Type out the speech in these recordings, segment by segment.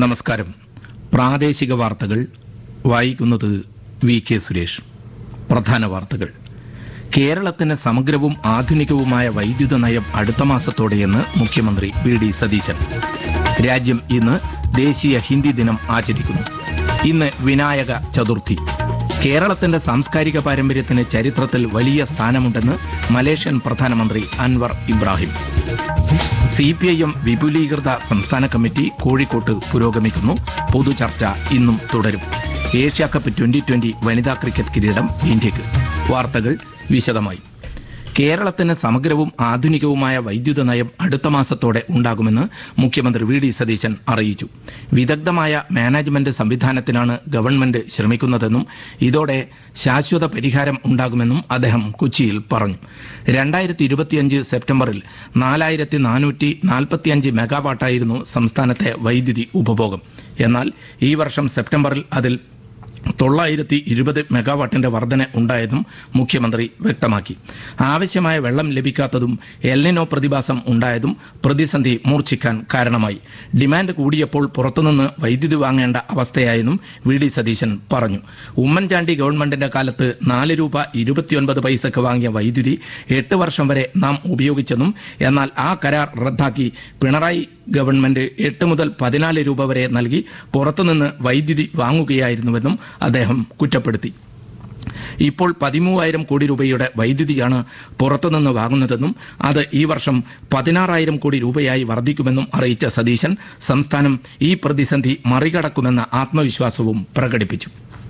നമസ്കാരം പ്രാദേശിക വാർത്തകൾ വായിക്കുന്നത് വി കെ സുരേഷ് പ്രധാന വാർത്തകൾ കേരളത്തിന് സമഗ്രവും ആധുനികവുമായ വൈദ്യുത നയം അടുത്ത മാസത്തോടെയെന്ന് മുഖ്യമന്ത്രി വി ഡി സതീശൻ രാജ്യം ഇന്ന് ദേശീയ ഹിന്ദി ദിനം ആചരിക്കുന്നു ഇന്ന് വിനായക ചതുർത്ഥി കേരളത്തിന്റെ സാംസ്കാരിക പാരമ്പര്യത്തിന് ചരിത്രത്തിൽ വലിയ സ്ഥാനമുണ്ടെന്ന് മലേഷ്യൻ പ്രധാനമന്ത്രി Anwar Ibrahim C P I M വിപുലീകൃത സംസ്ഥാന കമ്മിറ്റി കോഴിക്കോട്ട് പുരോഗമിക്കുന്നു പൊതുചർച്ച ഇന്നും തുടരും ഏഷ്യ കപ്പ് ട്വന്റി ട്വന്റി വനിതാ ക്രിക്കറ്റ് കിരീടം ഇന്ത്യക്ക് വാർത്തകൾ വിശദമായി കേരളത്തിന് സമഗ്രവും ആധുനികവുമായ വൈദ്യുത നയം അടുത്ത മാസത്തോടെ ഉണ്ടാകുമെന്ന് മുഖ്യമന്ത്രി വി ഡി സതീശൻ അറിയിച്ചു വിദഗ്ധമായ മാനേജ്മെന്റ് സംവിധാനത്തിനാണ് ഗവൺമെന്റ് ശ്രമിക്കുന്നതെന്നും ഇതോടെ ശാശ്വത പരിഹാരം ഉണ്ടാകുമെന്നും അദ്ദേഹം കൊച്ചിയിൽ പറഞ്ഞു രണ്ടായിരത്തി ഇരുപത്തിയഞ്ച് സെപ്റ്റംബറിൽ നാലായിരത്തി നാനൂറ്റി നാൽപ്പത്തിയഞ്ച് മെഗാവാട്ടായിരുന്നു സംസ്ഥാനത്തെ വൈദ്യുതി ഉപഭോഗം എന്നാൽ ഈ വർഷം സെപ്റ്റംബറിൽ അതിൽ തൊള്ളായിരത്തി ഇരുപത് മെഗാവാട്ടിന്റെ വർധന ഉണ്ടായതും മുഖ്യമന്ത്രി വ്യക്തമാക്കി ആവശ്യമായ വെള്ളം ലഭിക്കാത്തതും എൽനിനോ പ്രതിഭാസം ഉണ്ടായതും പ്രതിസന്ധി മൂർച്ഛിക്കാൻ കാരണമായി ഡിമാൻഡ് കൂടിയപ്പോൾ പുറത്തുനിന്ന് വൈദ്യുതി വാങ്ങേണ്ട അവസ്ഥയായെന്നും വി ഡി സതീശൻ പറഞ്ഞു ഉമ്മൻചാണ്ടി ഗവൺമെന്റിന്റെ കാലത്ത് നാല് രൂപ ഇരുപത്തിയൊൻപത് പൈസക്ക് വാങ്ങിയ വൈദ്യുതി എട്ട് വർഷം വരെ നാം ഉപയോഗിച്ചെന്നും എന്നാൽ ആ കരാർ റദ്ദാക്കി പിണറായി ഗവൺമെന്റ് എട്ട് മുതൽ പതിനാല് രൂപ വരെ നൽകി പുറത്തുനിന്ന് വൈദ്യുതി വാങ്ങുകയായിരുന്നുവെന്നും അദ്ദേഹം കുറ്റപ്പെടുത്തി ഇപ്പോൾ പതിമൂവായിരം കോടി രൂപയുടെ വൈദ്യുതിയാണ് പുറത്തുനിന്ന് വാങ്ങുന്നതെന്നും അത് ഈ വർഷം പതിനാറായിരം കോടി രൂപയായി വർദ്ധിക്കുമെന്നും അറിയിച്ച സതീശൻ സംസ്ഥാനം ഈ പ്രതിസന്ധി മറികടക്കുമെന്ന ആത്മവിശ്വാസവും പ്രകടിപ്പിച്ചു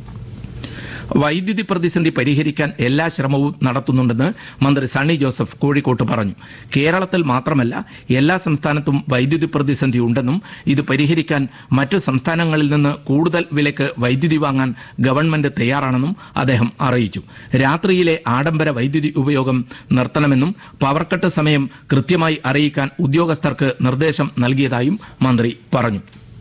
വൈദ്യുതി പ്രതിസന്ധി പരിഹരിക്കാൻ എല്ലാ ശ്രമവും നടത്തുന്നുണ്ടെന്ന് മന്ത്രി സണ്ണി ജോസഫ് കോഴിക്കോട്ട് പറഞ്ഞു കേരളത്തിൽ മാത്രമല്ല എല്ലാ സംസ്ഥാനത്തും വൈദ്യുതി പ്രതിസന്ധി ഉണ്ടെന്നും ഇത് പരിഹരിക്കാൻ മറ്റു സംസ്ഥാനങ്ങളിൽ നിന്ന് കൂടുതൽ വിലക്ക് വൈദ്യുതി വാങ്ങാൻ ഗവൺമെന്റ് തയ്യാറാണെന്നും അദ്ദേഹം അറിയിച്ചു രാത്രിയിലെ ആഡംബര വൈദ്യുതി ഉപയോഗം നിർത്തണമെന്നും പവർക്കട്ട് സമയം കൃത്യമായി അറിയിക്കാൻ ഉദ്യോഗസ്ഥർക്ക് നിർദ്ദേശം നൽകിയതായും മന്ത്രി പറഞ്ഞു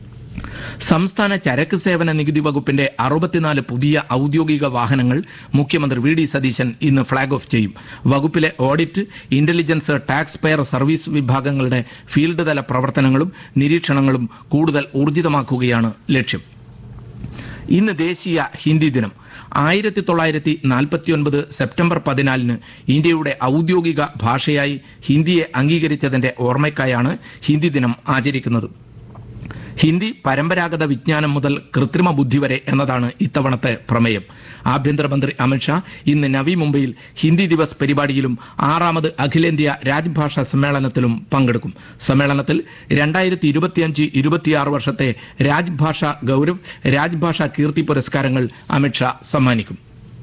സംസ്ഥാന ചരക്ക് സേവന നികുതി വകുപ്പിന്റെ അറുപത്തിനാല് പുതിയ ഔദ്യോഗിക വാഹനങ്ങൾ മുഖ്യമന്ത്രി വി ഡി സതീശൻ ഇന്ന് ഫ്ളാഗ് ഓഫ് ചെയ്യും വകുപ്പിലെ audit intelligence tax payer service വിഭാഗങ്ങളുടെ ഫീൽഡ് തല പ്രവർത്തനങ്ങളും നിരീക്ഷണങ്ങളും കൂടുതൽ ഊർജിതമാക്കുകയാണ് ലക്ഷ്യം ഇന്ന് ദേശീയ ഹിന്ദി ദിനം ആയിരത്തി തൊള്ളായിരത്തി നാൽപ്പത്തിയൊൻപത് സെപ്റ്റംബർ പതിനാലിന് ഇന്ത്യയുടെ ഔദ്യോഗിക ഭാഷയായി ഹിന്ദിയെ അംഗീകരിച്ചതിന്റെ ഓർമ്മയ്ക്കായാണ് ഹിന്ദി ദിനം ആചരിക്കുന്നത് ഹിന്ദി പരമ്പരാഗത വിജ്ഞാനം മുതൽ കൃത്രിമ ബുദ്ധി വരെ എന്നതാണ് ഇത്തവണത്തെ പ്രമേയം ആഭ്യന്തരമന്ത്രി അമിത്ഷാ ഇന്ന് നവി മുംബൈയിൽ ഹിന്ദി ദിവസ് പരിപാടിയിലും ആറാമത് അഖിലേന്ത്യാ രാജ്ഭാഷാ സമ്മേളനത്തിലും പങ്കെടുക്കും സമ്മേളനത്തിൽ രണ്ടായിരത്തി ഇരുപത്തിയഞ്ച് ഇരുപത്തിയാറ് വർഷത്തെ രാജ്ഭാഷാ ഗൌരവ് രാജ്ഭാഷാ കീർത്തി പുരസ്കാരങ്ങൾ അമിത്ഷാ സമ്മാനിക്കും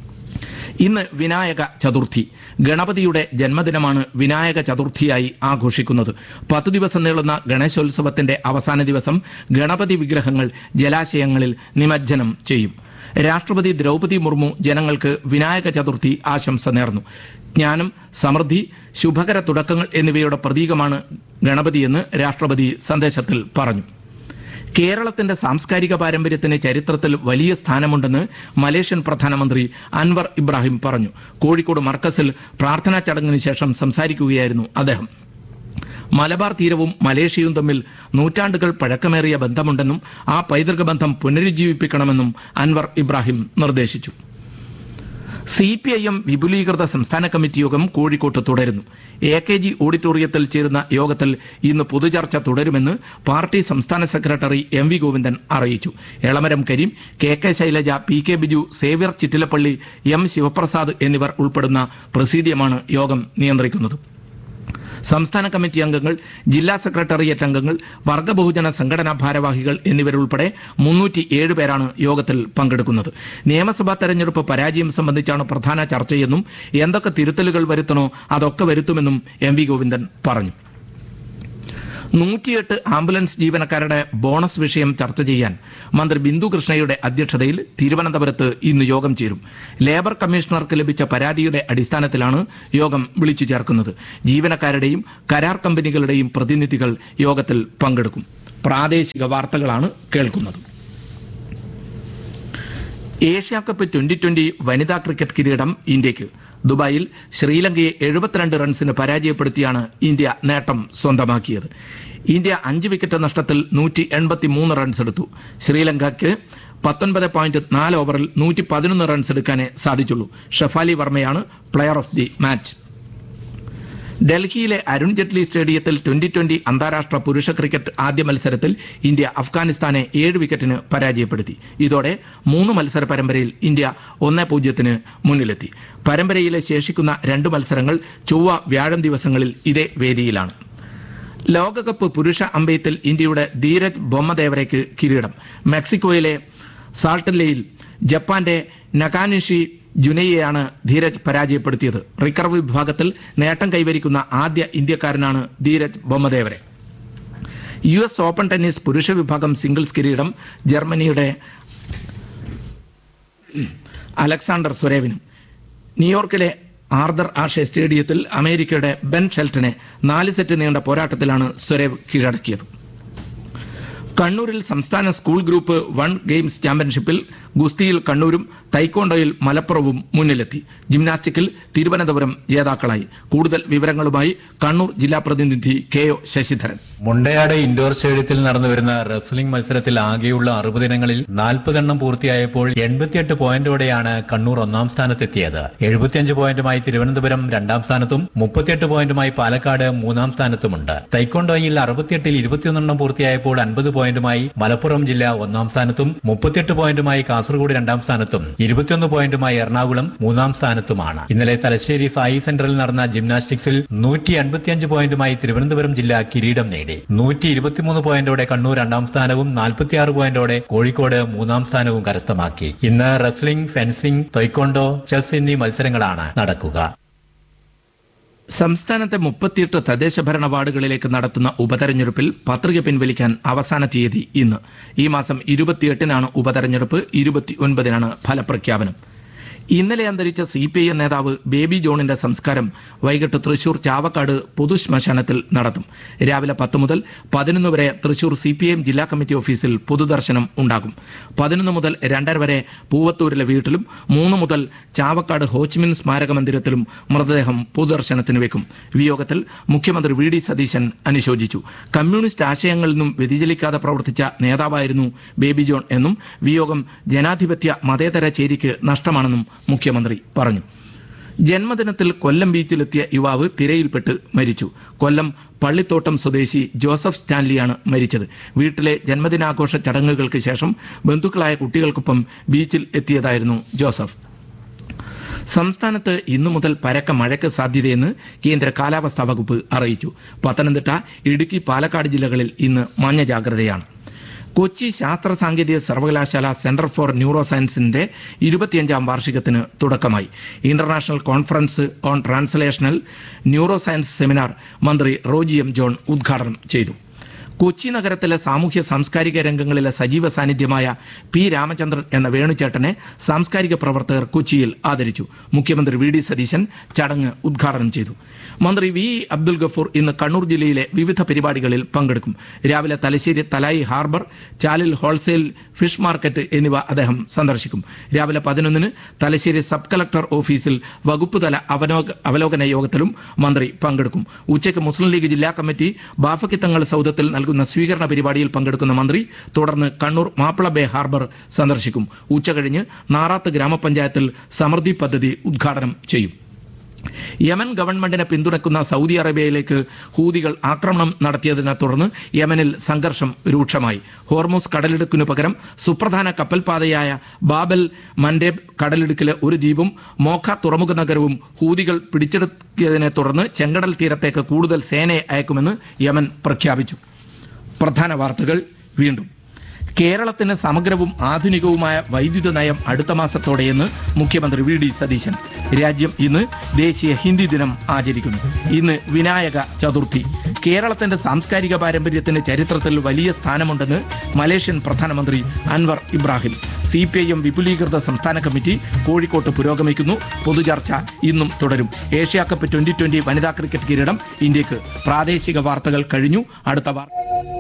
ഇന്ന് വിനായക ചതുർത്ഥി ഗണപതിയുടെ ജന്മദിനമാണ് വിനായക ചതുർത്ഥിയായി ആഘോഷിക്കുന്നത് പത്തു ദിവസം നീളുന്ന ഗണേശോത്സവത്തിന്റെ അവസാന ദിവസം ഗണപതി വിഗ്രഹങ്ങൾ ജലാശയങ്ങളിൽ നിമജ്ജനം ചെയ്യും രാഷ്ട്രപതി ദ്രൗപതി മുർമു ജനങ്ങൾക്ക് വിനായക ചതുർത്ഥി ആശംസ നേർന്നു ജ്ഞാനം സമൃദ്ധി ശുഭകര തുടക്കങ്ങൾ എന്നിവയുടെ പ്രതീകമാണ് ഗണപതിയെന്ന് രാഷ്ട്രപതി സന്ദേശത്തിൽ പറഞ്ഞു കേരളത്തിന്റെ സാംസ്കാരിക പാരമ്പര്യത്തിന് ചരിത്രത്തിൽ വലിയ സ്ഥാനമുണ്ടെന്ന് മലേഷ്യൻ പ്രധാനമന്ത്രി അൻവർ ഇബ്രാഹിം പറഞ്ഞു കോഴിക്കോട് മർക്കസിൽ പ്രാർത്ഥനാ ചടങ്ങിന് ശേഷം സംസാരിക്കുകയായിരുന്നു അദ്ദേഹം മലബാർ തീരവും മലേഷ്യയും തമ്മിൽ നൂറ്റാണ്ടുകൾ പഴക്കമേറിയ ബന്ധമുണ്ടെന്നും ആ പൈതൃക ബന്ധം പുനരുജ്ജീവിപ്പിക്കണമെന്നും അൻവർ ഇബ്രാഹിം നിർദ്ദേശിച്ചു സി പി ഐ എം വിപുലീകൃത സംസ്ഥാന കമ്മിറ്റി യോഗം കോഴിക്കോട്ട് തുടരുന്നു എ കെ ജി ഓഡിറ്റോറിയത്തിൽ ചേരുന്ന യോഗത്തിൽ ഇന്ന് പൊതുചർച്ച തുടരുമെന്ന് പാർട്ടി സംസ്ഥാന സെക്രട്ടറി എം വി ഗോവിന്ദൻ അറിയിച്ചു Elamaram Kareem K K Shailaja P K Biju Xavier Chittilappally M Sivaprasad എന്നിവർ ഉൾപ്പെടുന്ന പ്രസീഡിയമാണ് യോഗം നിയന്ത്രിക്കുന്നത് സംസ്ഥാന കമ്മിറ്റി അംഗങ്ങൾ ജില്ലാ സെക്രട്ടേറിയറ്റ് അംഗങ്ങൾ വർഗ ബഹുജന സംഘടനാ ഭാരവാഹികൾ എന്നിവരുൾപ്പെടെ മുന്നൂറ്റിയേഴ് പേരാണ് യോഗത്തിൽ പങ്കെടുക്കുന്നത് നിയമസഭാ തെരഞ്ഞെടുപ്പ് പരാജയം സംബന്ധിച്ചാണ് പ്രധാന ചർച്ചയെന്നും എന്തൊക്കെ തിരുത്തലുകൾ വരുത്തണോ അതൊക്കെ വരുത്തുമെന്നും എം വി ഗോവിന്ദൻ പറഞ്ഞു നൂറ്റിയെട്ട് ആംബുലൻസ് ജീവനക്കാരുടെ ബോണസ് വിഷയം ചർച്ച ചെയ്യാൻ മന്ത്രി ബിന്ദു കൃഷ്ണയുടെ അധ്യക്ഷതയിൽ തിരുവനന്തപുരത്ത് ഇന്ന് യോഗം ചേരും ലേബർ കമ്മീഷണർക്ക് ലഭിച്ച പരാതിയുടെ അടിസ്ഥാനത്തിലാണ് യോഗം വിളിച്ചു ചേർക്കുന്നത് ജീവനക്കാരുടെയും കരാർ കമ്പനികളുടെയും പ്രതിനിധികൾ യോഗത്തിൽ പങ്കെടുക്കും പ്രാദേശിക വാർത്തകളാണ് കേൾക്കുന്നത് ഏഷ്യ കപ്പ് ട്വന്റി ട്വന്റി വനിതാ ക്രിക്കറ്റ് കിരീടം ഇന്ത്യക്ക് ദുബായിൽ ശ്രീലങ്കയെ എഴുപത്തിരണ്ട് റൺസിന് പരാജയപ്പെടുത്തിയാണ് ഇന്ത്യ നേട്ടം സ്വന്തമാക്കിയത് ഇന്ത്യ അഞ്ച് വിക്കറ്റ് നഷ്ടത്തിൽ നൂറ്റി എൺപത്തിമൂന്ന് റൺസ് എടുത്തു ശ്രീലങ്കയ്ക്ക് പത്തൊൻപത് പോയിന്റ് നാല് ഓവറിൽ നൂറ്റി പതിനൊന്ന് റൺസ് എടുക്കാനേ സാധിച്ചുള്ളൂ ഷഫാലി വർമ്മയാണ് പ്ലെയർ ഓഫ് ദി മാച്ച് ഡൽഹിയിലെ അരുൺ ജെയ്റ്റ്ലി സ്റ്റേഡിയത്തിൽ ട്വന്റി ട്വന്റി അന്താരാഷ്ട്ര പുരുഷ ക്രിക്കറ്റ് ആദ്യ മത്സരത്തിൽ ഇന്ത്യ അഫ്ഗാനിസ്ഥാനെ ഏഴ് വിക്കറ്റിന് പരാജയപ്പെടുത്തി ഇതോടെ മൂന്ന് മത്സര പരമ്പരയിൽ ഇന്ത്യ ഒന്ന് പൂജ്യത്തിന് മുന്നിലെത്തി പരമ്പരയിലെ ശേഷിക്കുന്ന രണ്ട് മത്സരങ്ങൾ ചൊവ്വ വ്യാഴം ദിവസങ്ങളിൽ ഇതേ വേദിയിലാണ് ലോകകപ്പ് പുരുഷ അമ്പെയ്ത്തിൽ ഇന്ത്യയുടെ ധീരജ് ബൊമ്മദേവരയ്ക്ക് കിരീടം മെക്സിക്കോയിലെ സാൾട്ടല്ലയിൽ ജപ്പാന്റെ നകാനിഷി ജുനയെയാണ് ധീരജ് പരാജയപ്പെടുത്തിയത് റിക്കർവ് വിഭാഗത്തിൽ നേട്ടം കൈവരിക്കുന്ന ആദ്യ ഇന്ത്യക്കാരനാണ് Dhiraj Bommadevara U S open tennis പുരുഷ വിഭാഗം സിംഗിൾസ് കിരീടം ജർമ്മനിയുടെ അലക്സാണ്ടർ സുരേവിനും ന്യൂയോർക്കിലെ ആർദർ ആഷെ സ്റ്റേഡിയത്തിൽ അമേരിക്കയുടെ ബെൻ ഷെൽട്ടനെ നാല് സെറ്റ് നീണ്ട പോരാട്ടത്തിലാണ് സുരേവ് കീഴടക്കിയത് കണ്ണൂരിൽ സംസ്ഥാന സ്കൂൾ ഗ്രൂപ്പ് വൺ ഗെയിംസ് ചാമ്പ്യൻഷിപ്പിൽ ഗുസ്തിയിൽ കണ്ണൂരും തൈക്കോണ്ടോയിൽ മലപ്പുറവും മുന്നിലെത്തി ജിംനാസ്റ്റിക്കിൽ തിരുവനന്തപുരം ജേതാക്കളായി കൂടുതൽ വിവരങ്ങളുമായി കണ്ണൂർ ജില്ലാ പ്രതിനിധി K O Sasidharan Mundayad indoor സ്റ്റേഡിയത്തിൽ നടന്നുവരുന്ന റെസ്ലിംഗ് മത്സരത്തിൽ ആകെയുള്ള അറുപതിനങ്ങളിൽ നാൽപ്പതെണ്ണം പൂർത്തിയായപ്പോൾ എൺപത്തിയെട്ട് പോയിന്റോടെയാണ് കണ്ണൂർ ഒന്നാം സ്ഥാനത്തെത്തിയത് എഴുപത്തിയഞ്ച് പോയിന്റുമായി തിരുവനന്തപുരം രണ്ടാം സ്ഥാനത്തും മുപ്പത്തിയെട്ട് പോയിന്റുമായി പാലക്കാട് മൂന്നാം സ്ഥാനത്തുമുണ്ട് തൈക്കോണ്ടോയിൽ അറുപത്തിയെട്ടിൽ ഇരുപത്തിയൊന്നെണ്ണം പൂർത്തിയായപ്പോൾ അൻപത് പോയിന്റുമായി മലപ്പുറം ജില്ല ഒന്നാം സ്ഥാനത്തും മുപ്പത്തിയെട്ട് പോയിന്റുമായി കാസർഗോഡ് രണ്ടാം സ്ഥാനത്തും ഇരുപത്തിയൊന്ന് പോയിന്റുമായി എറണാകുളം മൂന്നാം സ്ഥാനത്തുമാണ് ഇന്നലെ തലശ്ശേരി സായി സെന്ററിൽ നടന്ന ജിംനാസ്റ്റിക്സിൽ നൂറ്റി അൻപത്തിയഞ്ച് പോയിന്റുമായി തിരുവനന്തപുരം ജില്ല കിരീടം നേടി നൂറ്റി ഇരുപത്തിമൂന്ന് പോയിന്റോടെ കണ്ണൂർ രണ്ടാം സ്ഥാനവും നാൽപ്പത്തിയാറ് പോയിന്റോടെ കോഴിക്കോട് മൂന്നാം സ്ഥാനവും കരസ്ഥമാക്കി ഇന്ന് റെസ്ലിംഗ് ഫെൻസിംഗ് തൊയ്ക്കൊണ്ടോ ചെസ് എന്നീ മത്സരങ്ങളാണ് നടക്കുക സംസ്ഥാനത്തെ മുപ്പത്തിയെട്ട് തദ്ദേശ ഭരണ വാർഡുകളിലേക്ക് നടത്തുന്ന ഉപതെരഞ്ഞെടുപ്പിൽ പത്രിക പിൻവലിക്കാൻ അവസാന തീയതി ഇന്ന് ഈ മാസം ഇരുപത്തിയെട്ടിനാണ് ഉപതെരഞ്ഞെടുപ്പ് ഇരുപത്തിയൊൻപതിനാണ് ഫലപ്രഖ്യാപനം ഇന്നലെ അന്തരിച്ച സി പി ഐ എം നേതാവ് ബേബി ജോണിന്റെ സംസ്കാരം വൈകിട്ട് തൃശൂർ ചാവക്കാട് പൊതുശ്മശാനത്തിൽ നടത്തും രാവിലെ പത്ത് മുതൽ പതിനൊന്ന് വരെ Thrissur C P I M ജില്ലാ കമ്മിറ്റി ഓഫീസിൽ പൊതുദർശനം ഉണ്ടാകും പതിനൊന്ന് മുതൽ രണ്ടര വരെ പൂവത്തൂരിലെ വീട്ടിലും മൂന്ന് മുതൽ ചാവക്കാട് ഹോച്ചിമിൻ സ്മാരക മന്ദിരത്തിലും മൃതദേഹം പൊതുദർശനത്തിന് വെക്കും വിയോഗത്തിൽ മുഖ്യമന്ത്രി വി ഡി സതീശൻ അനുശോചിച്ചു കമ്മ്യൂണിസ്റ്റ് ആശയങ്ങളിൽ നിന്നും വ്യതിചലിക്കാതെ പ്രവർത്തിച്ച നേതാവായിരുന്നു ബേബി ജോൺ എന്നും വിയോഗം ജനാധിപത്യ മതേതര ചേരിക്ക് നഷ്ടമാണെന്നും മുഖ്യമന്ത്രി പറഞ്ഞു ജന്മദിനത്തിൽ കൊല്ലം ബീച്ചിലെത്തിയ യുവാവ് തിരയിൽപ്പെട്ട് മരിച്ചു കൊല്ലം പള്ളിത്തോട്ടം സ്വദേശി ജോസഫ് സ്റ്റാൻലിയാണ് മരിച്ചത് വീട്ടിലെ ജന്മദിനാഘോഷ ചടങ്ങുകൾക്ക് ശേഷം ബന്ധുക്കളായ കുട്ടികൾക്കൊപ്പം ബീച്ചിൽ എത്തിയതായിരുന്നു ജോസഫ് സംസ്ഥാനത്ത് ഇന്നു മുതൽ പരക്ക മഴയ്ക്ക് സാധ്യതയെന്ന് കേന്ദ്ര കാലാവസ്ഥാ വകുപ്പ് അറിയിച്ചു പത്തനംതിട്ട ഇടുക്കി പാലക്കാട് ജില്ലകളിൽ ഇന്ന് മഞ്ഞ ജാഗ്രതയാണ് കൊച്ചി ശാസ്ത്ര സാങ്കേതിക സർവകലാശാല സെന്റർ ഫോർ ന്യൂറോ സയൻസിന്റെ ഇരുപത്തിയഞ്ചാം വാർഷികത്തിന് തുടക്കമായി international conference on translational neuro science seminar മന്ത്രി റോജി എം ജോൺ ഉദ്ഘാടനം ചെയ്തു കൊച്ചി നഗരത്തിലെ സാമൂഹ്യ സാംസ്കാരിക രംഗങ്ങളിലെ സജീവ സാന്നിധ്യമായ പി രാമചന്ദ്രൻ എന്ന വേണുചേട്ടനെ സാംസ്കാരിക പ്രവർത്തകർ കൊച്ചിയിൽ ആദരിച്ചു മുഖ്യമന്ത്രി വി ഡി സതീശൻ ചടങ്ങ് ഉദ്ഘാടനം ചെയ്തു മന്ത്രി വി ഇ അബ്ദുൽ ഗഫൂർ ഇന്ന് കണ്ണൂർ ജില്ലയിലെ വിവിധ പരിപാടികളിൽ പങ്കെടുക്കും രാവിലെ തലശ്ശേരി തലായി ഹാർബർ ചാലിൽ ഹോൾസെയിൽ ഫിഷ് മാർക്കറ്റ് എന്നിവ അദ്ദേഹം സന്ദർശിക്കും രാവിലെ പതിനൊന്നിന് തലശ്ശേരി സബ് കളക്ടർ ഓഫീസിൽ വകുപ്പ് തല അവലോക- അവലോകന യോഗത്തിലും മന്ത്രി പങ്കെടുക്കും ഉച്ചയ്ക്ക് മുസ്ലിം ലീഗ് ജില്ലാ കമ്മിറ്റി ബാഫക്കിത്തങ്ങൾ സൗദത്തിൽ നൽകുന്ന സ്വീകരണ പരിപാടിയിൽ പങ്കെടുക്കുന്ന മന്ത്രി തുടർന്ന് കണ്ണൂർ മാപ്പിള ബേ ഹാർബർ സന്ദർശിക്കും ഉച്ചകഴിഞ്ഞ് നാറാത്ത് ഗ്രാമപഞ്ചായത്തിൽ സമൃദ്ധി പദ്ധതി ഉദ്ഘാടനം ചെയ്യും യമൻ ഗവൺമെന്റിനെ പിന്തുണക്കുന്ന സൗദി അറേബ്യയിലേക്ക് ഹൂതികൾ ആക്രമണം നടത്തിയതിനെ തുടർന്ന് യമനിൽ സംഘർഷം രൂക്ഷമായി ഹോർമൂസ് കടലിടുക്കിനു പകരം സുപ്രധാന കപ്പൽപാതയായ ബാബൽ മൻഡേബ് കടലിടുക്കിലെ ഒരു ദ്വീപും മോഖ തുറമുഖ നഗരവും ഹൂതികൾ പിടിച്ചെടുക്കിയതിനെ തുടർന്ന് ചെങ്കടൽ തീരത്തേക്ക് കൂടുതൽ സേനയെ അയക്കുമെന്ന് യമൻ പ്രഖ്യാപിച്ചു പ്രധാന വാർത്തകൾ വീണ്ടും കേരളത്തിന് സമഗ്രവും ആധുനികവുമായ വൈദ്യുത നയം അടുത്ത മാസത്തോടെയെന്ന് മുഖ്യമന്ത്രി വി ഡി സതീശൻ രാജ്യം ഇന്ന് ദേശീയ ഹിന്ദി ദിനം ആചരിക്കുന്നു ഇന്ന് വിനായക ചതുർത്ഥി കേരളത്തിന്റെ സാംസ്കാരിക പാരമ്പര്യത്തിന് ചരിത്രത്തിൽ വലിയ സ്ഥാനമുണ്ടെന്ന് മലേഷ്യൻ പ്രധാനമന്ത്രി Anwar Ibrahim C P I M വിപുലീകൃത സംസ്ഥാന കമ്മിറ്റി കോഴിക്കോട്ട് പുരോഗമിക്കുന്നു പൊതുചർച്ച ഇന്നും തുടരും ഏഷ്യാകപ്പ് ട്വന്റി ട്വന്റി വനിതാ ക്രിക്കറ്റ് കിരീടം ഇന്ത്യക്ക് പ്രാദേശിക വാർത്തകൾ കഴിഞ്ഞു അടുത്ത വാർത്ത